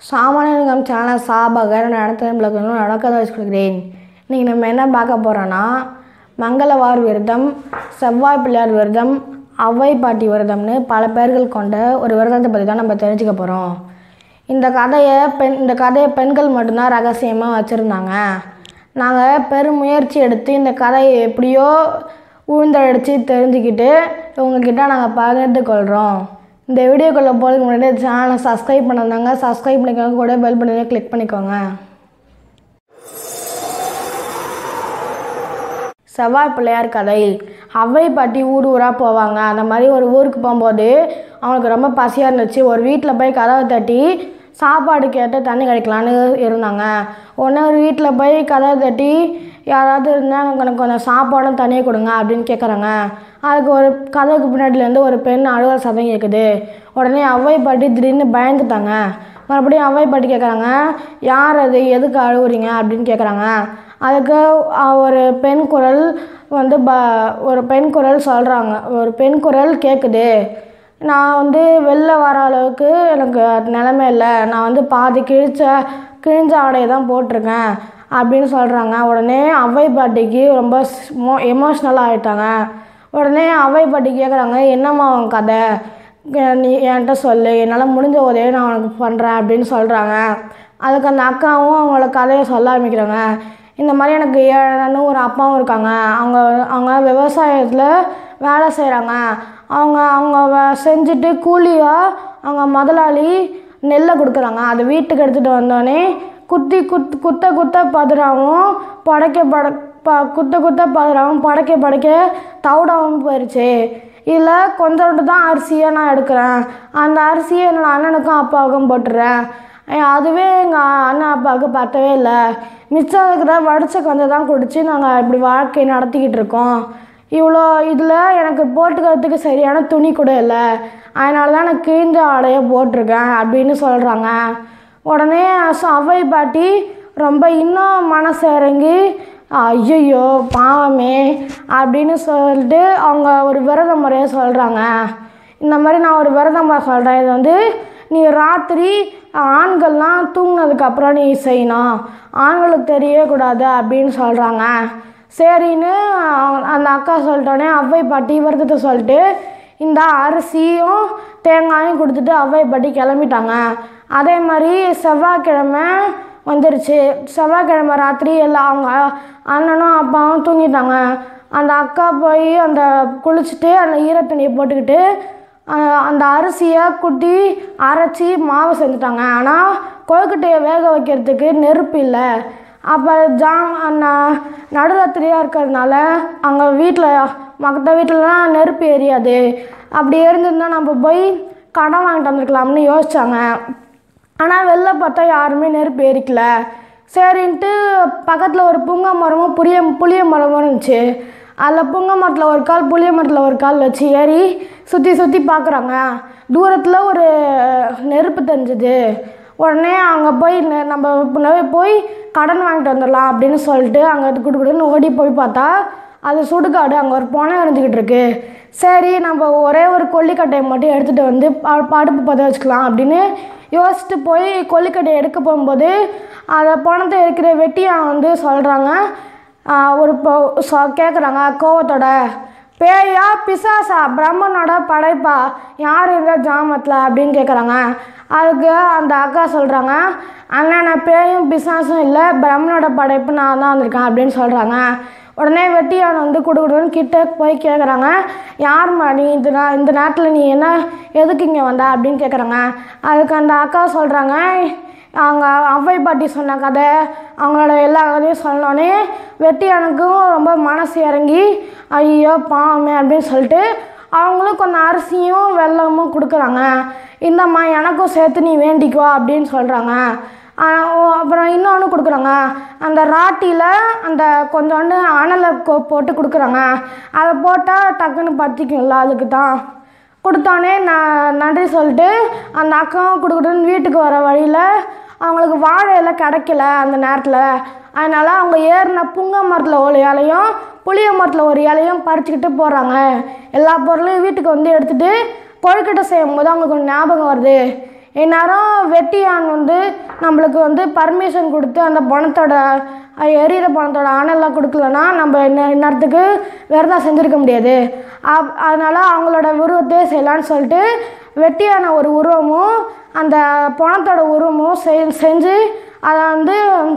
சாமானியங்கம் channel சார்பாக நடத்த விளக்கங்களும் நடக்க வச்சு கொடுக்குறேன் இன்றைக்கி நம்ம என்ன பார்க்க போகிறோன்னா மங்களவார் விரதம் செவ்வாய் பிள்ளையார் விரதம் அவ்வை பாட்டி விரதம்னு பல பேர்கள் கொண்ட ஒரு விரதத்தை பற்றி தான் நம்ம தெரிஞ்சுக்க போகிறோம் இந்த கதையை பெண் இந்த கதையை பெண்கள் மட்டும்தான் ரகசியமாக வச்சுருந்தாங்க நாங்கள் பெருமுயற்சி எடுத்து இந்த கதையை எப்படியோ உழுந்தடிச்சு தெரிஞ்சுக்கிட்டு உங்ககிட்ட நாங்கள் பகிர்ந்து கொள்கிறோம் இந்த வீடியோக்குள்ளே போகிறதுக்கு முன்னாடி சேனலை சப்ஸ்கிரைப் பண்ணாங்க சப்ஸ்கிரைப் பண்ணிக்கோங்க கூட பெல் பண்ணி கிளிக் பண்ணிக்கோங்க செவ்வாய் பிள்ளையார் கதை அவ்வை பாட்டி ஊர் ஊராக போவாங்க அந்த மாதிரி ஒரு ஊருக்கு போகும்போது அவங்களுக்கு ரொம்ப பசியாக இருந்துச்சு ஒரு வீட்டில் போய் கதவை தட்டி சாப்பாடு கேட்டு தண்ணி கிடைக்கலான்னு இருந்தாங்க உடனே ஒரு வீட்டில் போய் கதவை தட்டி யாராவது இருந்தால் எனக்கு கொஞ்சம் சாப்பாடும் தண்ணியை கொடுங்க அப்படின்னு கேட்குறாங்க அதுக்கு ஒரு கதவுக்கு பின்னாடிலேருந்து ஒரு பெண் அழுவ சத்தம் கேட்குது உடனே அவ்வை பாட்டி திடீர்னு பயந்துட்டாங்க மறுபடியும் அவ்வை பாட்டி கேட்குறாங்க யார் அது எதுக்கு அழுவுறீங்க அப்படின்னு கேட்குறாங்க அதுக்கு அஹ், ஒரு பெண் குரல் வந்து ப ஒரு பெண் குரல் சொல்கிறாங்க ஒரு பெண் குரல் கேட்குது நான் வந்து வெளில வர அளவுக்கு எனக்கு நிலமை இல்லை நான் வந்து பாதி கிழிச்ச கிழிஞ்ச ஆடையை தான் போட்டிருக்கேன் அப்படின்னு சொல்கிறாங்க உடனே அவ்வை பாட்டிக்கு ரொம்ப எமோஷ்னலாக ஆகிட்டாங்க உடனே அவ்வை பாட்டி கேட்குறாங்க என்னம்மா உன் கதை எ- நீ என்கிட்ட சொல்லு என்னால் முடிஞ்ச உதவியை நான் உனக்கு பண்ணுறேன் அப்படின்னு சொல்கிறாங்க அதுக்கு அந்த அக்காவும் அவங்களோட கதையை சொல்ல ஆரம்பிக்கிறாங்க இந்த மாதிரி எனக்கு ஏழு ஒரு அப்பாவும் இருக்காங்க அவங்க அவங்க விவசாயத்தில் வேலை செய்கிறாங்க அவங்க அவங்க வ- செஞ்சுட்டு கூலியாக அவங்க முதலாளி நெல்லை கொடுக்குறாங்க அதை வீட்டுக்கு எடுத்துகிட்டு வந்தோடனே குத்தி குத் குத்த குத்த பதறாவும் படைக்க பட ப குத்த குத்த பதறாவும் படைக்க படைக்க தவிடாவும் போயிடுச்சு இதில் கொஞ்சோண்டு தான் அரிசியை நான் எடுக்கிறேன் அந்த அரிசியை என்னோட அண்ணனுக்கும் அப்பாவுக்கும் போட்டுறேன் ஏய், அதுவே எங்கள் அண்ணன் அப்பாவுக்கு பத்தவே இல்லை மிச்சம் இருக்கிற வடிச்ச கொஞ்சம் தான் குடிச்சு நாங்கள் இப்படி வாழ்க்கை நடத்திக்கிட்டு இருக்கோம் இவ்வளோ இதில் எனக்கு போட்டுக்கிறதுக்கு சரியான துணி கூட இல்லை அதனால தான் நான் கிழிஞ்ச ஆடையை போட்டிருக்கேன் அப்படின்னு சொல்கிறாங்க உடனே ச- அவ்வை பாட்டி ரொம்ப இன்னும் மனசு இறங்கி ஐயையோ பாவமே அப்படின்னு சொல்லிட்டு அவங்க ஒரு விரத முறையை சொல்கிறாங்க இந்த மாதிரி நான் ஒரு விரத முறை சொல்கிறேன் இது வந்து நீ ராத்திரி ஆண்கள்லாம் தூங்கினதுக்கப்புறம் நீ செய்யணும் ஆண்களுக்கு தெரியவே கூடாது அப்படின்னு சொல்கிறாங்க சரின்னு அவங்க- அந்த அக்கா சொல்லிட்டோன்னே அவ்வை பாட்டி விரதத்தை சொல்லிட்டு இந்த அரிசியும் தேங்காயும் கொடுத்துட்டு அவ்வை பாட்டி கிளம்பிட்டாங்க அதே மாதிரி செவ்வாய்க்கிழமை வந்துருச்சு செவ்வாய்க்கிழமை ராத்திரி எல்லாம் அவங்க அண்ணனும் அப்பாவும் தூங்கிட்டாங்க அந்த அக்கா போய் அந்த குளிச்சுட்டு அந்த ஈரத்துணியை போட்டுக்கிட்டு அஹ், அந்த அரிசியை குட்டி அரைச்சி மாவு செஞ்சுட்டாங்க ஆனால் கொழுக்கட்டையை வேக வைக்கிறதுக்கு நெருப்பு இல்லை அப்போ ஜாம் அந்த நடுராத்திரியாக இருக்கிறதுனால அங்கே வீட்டில் மற்ற வீட்டிலலாம் நெருப்பு எரியாது அப்படி இருந்திருந்தா நம்ம போய் கடன் வாங்கிட்டு வந்திருக்கலாம்னு யோசிச்சாங்க ஆனால் வெளில பார்த்தா யாருமே நெருப்பு எரிக்கல சரின்ட்டு பக்கத்தில் ஒரு புங்க மரமும் புளிய புளிய மரமும் இருந்துச்சு அதில் புங்க மரத்தில் ஒரு கால் புளிய மரத்தில் ஒரு கால் வச்சு ஏறி சுற்றி சுற்றி பார்க்குறாங்க தூரத்தில் ஒரு நெருப்பு தெரிஞ்சுது உடனே அங்கே போய் நெ- நம்ம இப்ப போய் கடன் வாங்கிட்டு வந்துடலாம் அப்படின்னு சொல்லிட்டு அங்கே குடுக்குடுன்னு ஓடி போய் பார்த்தா அது சுடுகாடு அங்கே ஒரு புனை இருந்துக்கிட்டு இருக்கு சரி நம்ம ஒரே ஒரு கொல்லிக்கட்டையை மட்டும் எடுத்துகிட்டு வந்து ப- அடுப்பு பற்ற வச்சுக்கலாம் அப்படின்னு யோசிச்சுட்டு போய் கொல்லிக்கட்டையை எடுக்க போகும்போது அதை பணத்தை இருக்கிற வெட்டியான் வந்து சொல்கிறாங்க ஒரு கேட்குறாங்க கோவத்தோட பேயா பிசாசா பிரம்மனோட படைப்பா யார் இந்த ஜாமத்தில் அப்படின்னு கேட்குறாங்க அதுக்கு அந்த அக்கா சொல்கிறாங்க அண்ணன் நான் பேயும் பிசாசும் இல்லை பிரம்மனோட படைப்பு நான் தான் வந்திருக்கேன் அப்படின்னு சொல்கிறாங்க உடனே வெட்டியான் வந்து கொடுக்கணும்னு கிட்ட போய் கேட்குறாங்க யார்மா நீ இந்த நா இந்த நேரத்தில் நீ என்ன எதுக்கு இங்கே வந்த அப்படின்னு கேட்குறாங்க அதுக்கு அந்த அக்கா சொல்கிறாங்க அவங்க அவ்வை பாட்டி சொன்ன கதை அவங்களோட எல்லா கதையும் சொன்னோடனே வெட்டியானுக்கும் ரொம்ப மனசு இறங்கி ஐயோ பாவமே அப்படின்னு சொல்லிட்டு அவங்களும் கொஞ்சம் அரிசியும் வெல்லமும் கொடுக்குறாங்க இந்தம்மா எனக்கும் சேர்த்து நீ வேண்டிக்கோ அப்படின்னு சொல்கிறாங்க அப்புறம் இன்னொன்று கொடுக்குறாங்க அந்த ராட்டியில் அந்த கொஞ்சோண்டு அனலை கொ- போட்டு கொடுக்குறாங்க அதை போட்டால் டக்குன்னு பற்றிக்கும்ல அதுக்கு தான் கொடுத்தோடனே நான் நன்றி சொல்லிட்டு அந்த அக்காவும் கொடுக்குறேன்னு வீட்டுக்கு வர வழியில் அவங்களுக்கு வாழை இலை கிடைக்கல அந்த நேரத்தில் அதனால் அவங்க ஏறின புங்க மரத்தில் ஒரு இலையும் புளிய மரத்தில் ஒரு இலையும் பறிச்சுக்கிட்டு போகிறாங்க எல்லா பொருளையும் வீட்டுக்கு வந்து எடுத்துகிட்டு கொழுக்கட்டை செய்யும்போது அவங்களுக்கு ஒரு ஞாபகம் வருது இந்நேரம் வெட்டியான் வந்து நம்மளுக்கு வந்து பர்மிஷன் கொடுத்து அந்த பணத்தோட அஹ், எரியிற பணத்தோட அனல்லாம் கொடுக்கலன்னா நம்ம இன்ன இந்நேரத்துக்கு விரதம் செஞ்சுருக்க முடியாது அப் அதனால் அவங்களோட உருவத்தையே செய்யலான்னு சொல்லிட்டு வெட்டியான ஒரு உருவமும் அந்த பணத்தோட உருவமும் செய் செஞ்சு அதை வந்து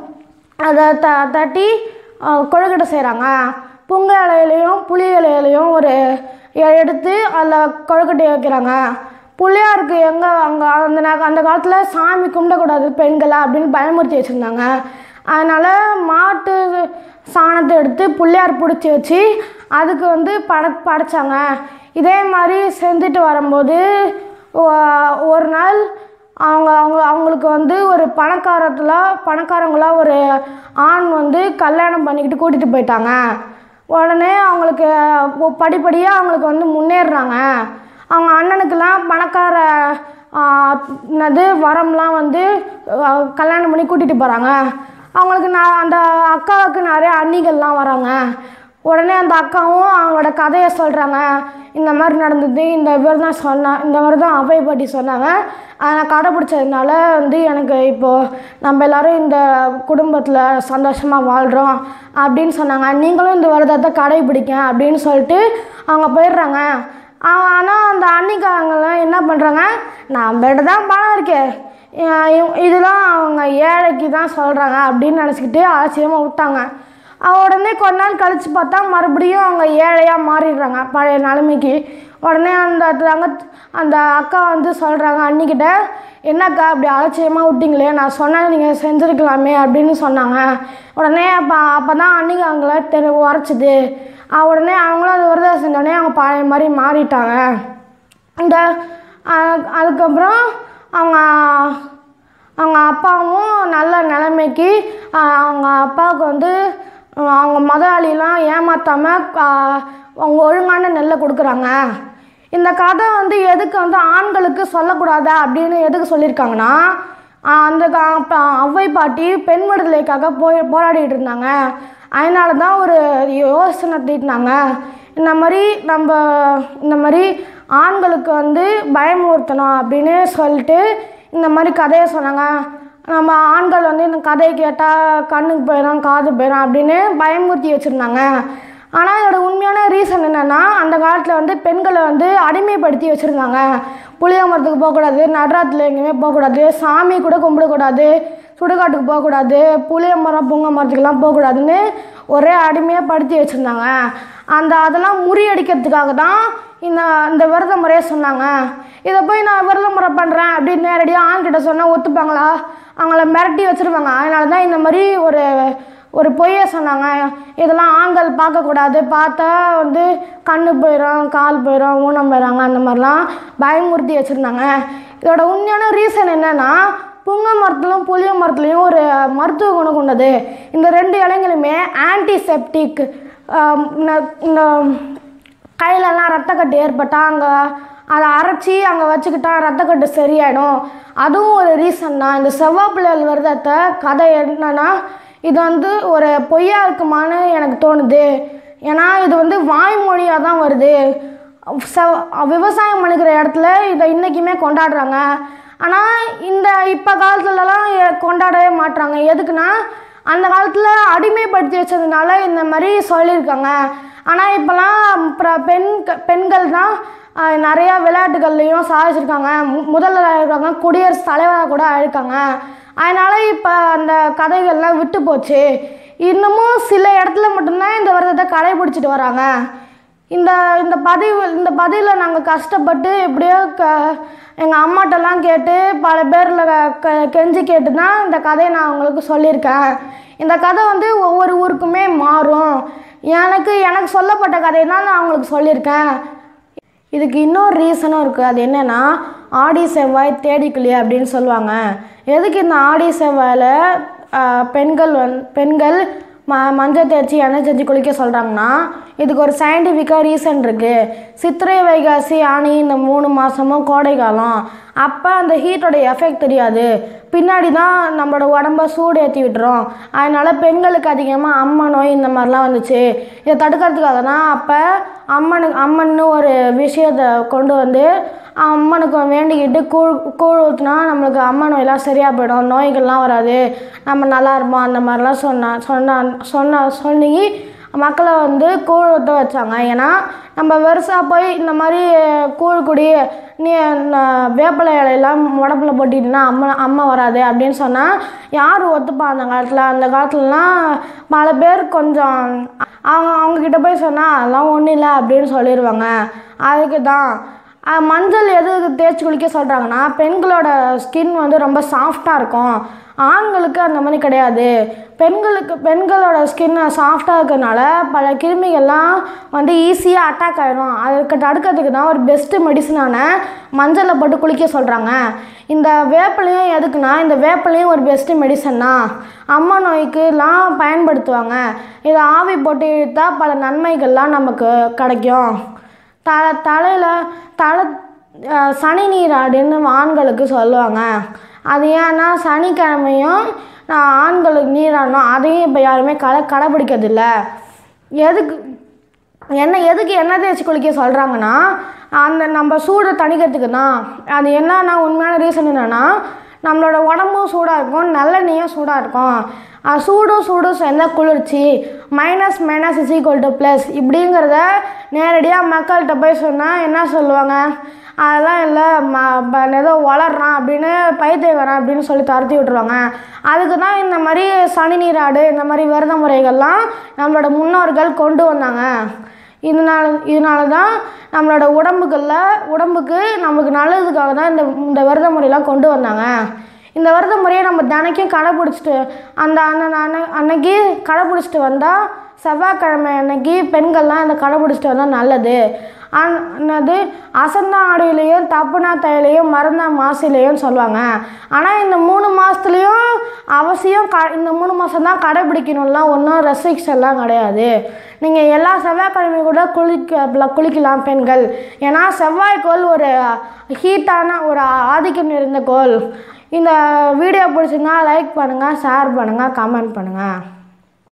அதை த தட்டி அஹ், கொழுக்கட்டை செய்கிறாங்க புங்க இலையிலையும் புளி இலையிலையும் ஒரு எ- எடுத்து அதில் கொழுக்கட்டையை வைக்கிறாங்க பிள்ளையாருக்கு எங்கே அங்கே அந்த நே- அந்த காலத்தில் சாமி கும்பிடக்கூடாது பெண்களை அப்படின்னு பயமுறுத்தி வச்சுருந்தாங்க அதனால் மாட்டு சாணத்தை எடுத்து பிள்ளையார் பிடிச்சி வச்சு அதுக்கு வந்து பட படைச்சாங்க இதே மாதிரி செஞ்சுட்டு வரும்போது ஒ- ஒரு நாள் அவங்க அவங்க அவங்களுக்கு வந்து ஒரு பணக்காரத்தில் பணக்காரங்களா ஒரு ஆண் வந்து கல்யாணம் பண்ணிக்கிட்டு கூட்டிகிட்டு போயிட்டாங்க உடனே அவங்களுக்கு ஒ- படிப்படியாக அவங்களுக்கு வந்து முன்னேறுறாங்க அவங்க அண்ணனுக்கெல்லாம் பணக்கார ஆ, என்னது வரம்லாம் வந்து ஆ, கல்யாணம் பண்ணி கூட்டிகிட்டு போகிறாங்க அவங்களுக்கு நான் அந்த அக்காவுக்கு நிறைய அண்ணிகள்லாம் வராங்க உடனே அந்த அக்காவும் அவங்களோட கதையை சொல்கிறாங்க இந்த மாதிரி நடந்தது இந்த இவர் தான் சொன்னா இந்த மாதிரி தான் அவை பற்றி சொன்னாங்க அதை நான் கடைப்பிடிச்சதுனால வந்து எனக்கு இப்போது நம்ம எல்லாரும் இந்த குடும்பத்தில் சந்தோஷமாக வாழ்கிறோம் அப்படின்னு சொன்னாங்க நீங்களும் இந்த விரதத்தை கடைப்பிடிங்க அப்படின்னு சொல்லிட்டு அவங்க போயிடுறாங்க ஆனால் அந்த அன்னிக்காரங்களாம் என்ன பண்ணுறாங்க நம்மகிட்ட தான் பணம் இருக்கே அஹ் இவ்- இதெல்லாம் அவங்க ஏழைக்கு தான் சொல்கிறாங்க அப்படின்னு நினச்சிக்கிட்டு ஆச்சரியமாக விட்டாங்க அவ உடனே கொஞ்ச நாள் கழித்து பார்த்தா மறுபடியும் அவங்க ஏழையாக மாறிடுறாங்க பழைய நிலைமைக்கு உடனே அந்த தங்க அந்த அக்கா வந்து சொல்கிறாங்க அண்ணிக்கிட்ட என்னக்கா அப்படி அலட்சியமாக விட்டீங்களே நான் சொன்னேன் நீங்கள் செஞ்சுருக்கலாமே அப்படின்னு சொன்னாங்க உடனே அப்போ அப்போ தான் அன்னிக்கு அவங்கள தெரு உரைச்சிது உடனே அவங்களும் அது விரதம் செஞ்சோடனே அவங்க பழைய மாதிரி மாறிட்டாங்க இந்த அஹ், அதுக்கப்புறம் அவங்க அவங்க அப்பாவும் நல்ல நிலைமைக்கு ஆஹ், அவங்க அப்பாவுக்கு வந்து ஆஹ், அவங்க முதலாளிலாம் ஏமாத்தாமல் அவங்க ஒழுங்கான நெல்லை கொடுக்குறாங்க இந்த கதை வந்து எதுக்கு வந்து ஆண்களுக்கு சொல்லக்கூடாதா அப்படின்னு எதுக்கு சொல்லியிருக்காங்கன்னா ஆஹ், அந்த கா- அப்ப ஔவை பாட்டி பெண் விடுதலைக்காக போய் போராடிட்டு இருந்தாங்க அதனால தான் ஒரு யோசனை தீட்டினாங்க இந்த மாதிரி நம்ம இந்த மாதிரி ஆண்களுக்கு வந்து பயமுறுத்தணும் அப்படின்னு சொல்லிட்டு இந்த மாதிரி கதையை சொன்னாங்க நம்ம ஆண்கள் வந்து இந்த கதையை கேட்டால் கண்ணுக்கு போயிடும் காது போயிடும் அப்படின்னு பயமுறுத்தி வச்சுருந்தாங்க ஆனால் இதோட உண்மையான ரீசன் என்னென்னா அந்த காலத்தில் வந்து பெண்களை வந்து அடிமைப்படுத்தி வச்சுருந்தாங்க புளிய மரத்துக்கு போகக்கூடாது நடுராத்தில் எங்கேயுமே போகக்கூடாது சாமி கூட கும்பிடக்கூடாது சுடுகாட்டுக்கு போகக்கூடாது புளிய மரம் புங்க மரத்துக்கெல்லாம் போகக்கூடாதுன்னு ஒரே அடிமையாக படுத்தி வச்சுருந்தாங்க அந்த அதெல்லாம் முறியடிக்கிறதுக்காக தான் இந்த இந்த விரத முறையை சொன்னாங்க இதை போய் நான் விரத முறை பண்ணுறேன் அப்படின்னு நேரடியாக ஆண்கிட்ட சொன்னால் ஒத்துப்பாங்களா அவங்கள மிரட்டி வச்சுருவாங்க அதனால தான் இந்த மாதிரி ஒரு ஒரு பொய்யை சொன்னாங்க இதெல்லாம் ஆண்கள் பார்க்கக்கூடாது பார்த்தா வந்து கண்ணு போயிடும் கால் போயிடும் ஊனம் போயிடுறாங்க அந்த மாதிரிலாம் பயமுறுத்தி வச்சுருந்தாங்க இதோட உண்மையான ரீசன் என்னென்னா புங்க மரத்துலையும் புளிய மரத்துலையும் ஒரு மருத்துவ குணம் கொண்டது இந்த ரெண்டு இலைங்களுமே ஆன்டிசெப்டிக் இந்த கையிலலாம் ரத்தக்கட்டு ஏற்பட்டால் அங்கே அதை அரைச்சி அங்கே வச்சுக்கிட்டா ரத்தக்கட்டு சரியாயிடும் அதுவும் ஒரு ரீசன் தான் இந்த செவ்வாப்பிள்ளைகள் விரதத்தை கதை என்னன்னா இது வந்து ஒரு பொய்யா இருக்குமான்னு எனக்கு தோணுது ஏன்னா இது வந்து வாய்மொழியாக தான் வருது செவ் விவசாயம் பண்ணிக்கிற இடத்துல இதை இன்றைக்குமே கொண்டாடுறாங்க ஆனால் இந்த இப்போ காலத்துலலாம் எ- கொண்டாடவே மாட்றாங்க எதுக்குன்னா அந்த காலத்தில் அடிமைப்படுத்தி வச்சதுனால இந்த மாதிரி சொல்லியிருக்காங்க ஆனால் இப்போலாம் அப்புறம் பெண் பெண்கள் தான் ஆஹ், நிறையா விளையாட்டுகள்லையும் சாதிச்சிருக்காங்க மு- முதல்ல இருக்காங்க குடியரசு தலைவராக கூட ஆயிருக்காங்க அதனால் இப்போ அந்த கதைகள்லாம் விட்டு போச்சு இன்னமும் சில இடத்துல மட்டும்தான் இந்த விரதத்தை கடைபிடிச்சிட்டு வராங்க இந்த இந்த பதிவு இந்த பதிவில் நாங்கள் கஷ்டப்பட்டு எப்படியோ க எங்கள் அம்மாட்டெல்லாம் கேட்டு பல பேரில் க கெஞ்சி கேட்டு தான் இந்த கதையை நான் உங்களுக்கு சொல்லியிருக்கேன் இந்த கதை வந்து ஒவ்வொரு ஊருக்குமே மாறும் எனக்கு எனக்கு சொல்லப்பட்ட கதையை தான் நான் உங்களுக்கு சொல்லியிருக்கேன் இதுக்கு இன்னொரு ரீசனும் இருக்குது அது என்னென்னா ஆடி செவ்வாய் தேடிக்கிளி அப்படின்னு சொல்லுவாங்க எதுக்கு இந்த ஆடி செவ்வாயில் ஆஹ், பெண்கள் வந் பெண்கள் ம மஞ்சள் தேய்ச்சி எண்ணெய் செஞ்சு குளிக்க சொல்கிறாங்கன்னா இதுக்கு ஒரு சயின்டிஃபிக்காக ரீசன் இருக்குது சித்திரை வைகாசி ஆனி இந்த மூணு மாதமும் கோடை காலம் அப்போ அந்த ஹீட்டோட எஃபெக்ட் தெரியாது பின்னாடி தான் நம்மளோட உடம்ப சூடு ஏற்றி விட்டுரும் அதனால் பெண்களுக்கு அதிகமாக அம்மா நோய் இந்த மாதிரிலாம் வந்துச்சு இதை தடுக்கிறதுக்காக தான் அப்போ அம்மனுக்கு அம்மன்னு ஒரு விஷயத்தை கொண்டு வந்து அம்மனுக்கு வேண்டிக்கிட்டு கூழ் கூழ் ஊற்றினா நம்மளுக்கு அம்மா நோயெல்லாம் சரியாக போயிடும் நோய்கள்லாம் வராது நம்ம நல்லா இருப்போம் அந்த மாதிரிலாம் சொன்னா சொன்னா சொன்ன சொல்லி மக்களை வந்து கூழ் ஊற்ற வச்சாங்க ஏன்னா நம்ம பெருசாக போய் இந்த மாதிரி கூழ் குடி நீ ந- வேப்பிலை இலையெல்லாம் உடம்புல போட்டிட்டுனா அம்மா அம்மா வராது அப்படின்னு சொன்னால் யார் ஒத்துப்பா அந்த காலத்தில் அந்த காலத்துலலாம் பல பேர் கொஞ்சம் அவங்க அவங்கக்கிட்ட போய் சொன்னால் அதெல்லாம் ஒன்றும் இல்லை அப்படின்னு சொல்லிடுவாங்க அதுக்கு தான் அஹ் மஞ்சள் எதுக்கு தேய்ச்சி குளிக்க சொல்கிறாங்கன்னா பெண்களோட ஸ்கின் வந்து ரொம்ப சாஃப்டாக இருக்கும் ஆண்களுக்கு அந்த மாதிரி கிடையாது பெண்களுக்கு பெண்களோட ஸ்கின் சாஃப்டாக இருக்கிறதுனால பல கிருமிகள்லாம் வந்து ஈஸியாக அட்டாக் ஆயிடும் அதுக்கு தடுக்கிறதுக்கு தான் ஒரு பெஸ்ட்டு மெடிசனான மஞ்சளை போட்டு குளிக்க சொல்கிறாங்க இந்த வேப்பிலையும் எதுக்குன்னா இந்த வேப்பிலையும் ஒரு பெஸ்ட்டு மெடிசன் தான் அம்மா நோய்க்குலாம் பயன்படுத்துவாங்க இதை ஆவி போட்டு இழுத்தா பல நன்மைகள்லாம் நமக்கு கிடைக்கும் த தலையில் தலை அஹ் சனி நீராடுன்னு ஆண்களுக்கு சொல்லுவாங்க அது ஏன்னா சனிக்கிழமையும் நான் ஆண்களுக்கு நீராடணும் அதையும் இப்போ யாருமே கடை கடைப்பிடிக்கிறதில்ல எதுக்கு என்ன எதுக்கு எண்ணெய் தேய்ச்சி குளிக்க சொல்கிறாங்கன்னா அந்த நம்ம சூடை தணிக்கிறதுக்கு தான் அது என்னன்னா உண்மையான ரீசன் என்னென்னா நம்மளோட உடம்பும் சூடாக இருக்கும் நல்லெண்ணெயும் சூடாக இருக்கும் அது சூடும் சூடும் சேர்ந்தா குளிர்ச்சி minus minus is equal to plus இப்படிங்கிறத நேரடியாக மக்கள்கிட்ட போய் சொன்னால் என்ன சொல்லுவாங்க அதெல்லாம் இல்லை ம ப- ஏதோ வளர்றான் அப்படின்னு பைத்தியக்காரன் அப்படின்னு சொல்லி துரத்தி விட்ருவாங்க அதுக்கு தான் இந்த மாதிரி சனி நீராடு இந்த மாதிரி விரத முறைகள்லாம் நம்மளோட முன்னோர்கள் கொண்டு வந்தாங்க இதனால இதனால தான் நம்மளோட உடம்புகளில் உடம்புக்கு நமக்கு நல்லதுக்காக தான் இந்த இந்த விரத முறையெல்லாம் கொண்டு வந்தாங்க இந்த விரத முறையை நம்ம தினைக்கும் கடைப்பிடிச்சிட்டு அந்த அந்த அன்னை அன்னைக்கு கடைப்பிடிச்சிட்டு வந்தால் செவ்வாய்க்கிழமை அன்னைக்கு பெண்கள்லாம் இந்த கடைப்பிடிச்சிட்டு வந்தால் நல்லது அன் என்னது அசந்தா ஆடியிலையும் தப்புனா தையிலையும் மருந்தா மாசிலையும் சொல்லுவாங்க ஆனால் இந்த மூணு மாதத்துலேயும் அவசியம் க இந்த மூணு மாதம் தான் கடைப்பிடிக்கணும்லாம் ஒன்றும் ரெஸ்ட்ரிக்ஷன்லாம் கிடையாது நீங்கள் எல்லா செவ்வாய்க்கிழமையும் கூட குளிக்க குளிக்கலாம் பெண்கள் ஏன்னா செவ்வாய்க்கோள் ஒரு ஹீட்டான ஒரு ஆதிக்கம் நிறைந்த கோள் இந்த வீடியோ பிடிச்சிருந்தா லைக் பண்ணுங்கள் ஷேர் பண்ணுங்கள் கமெண்ட் பண்ணுங்கள்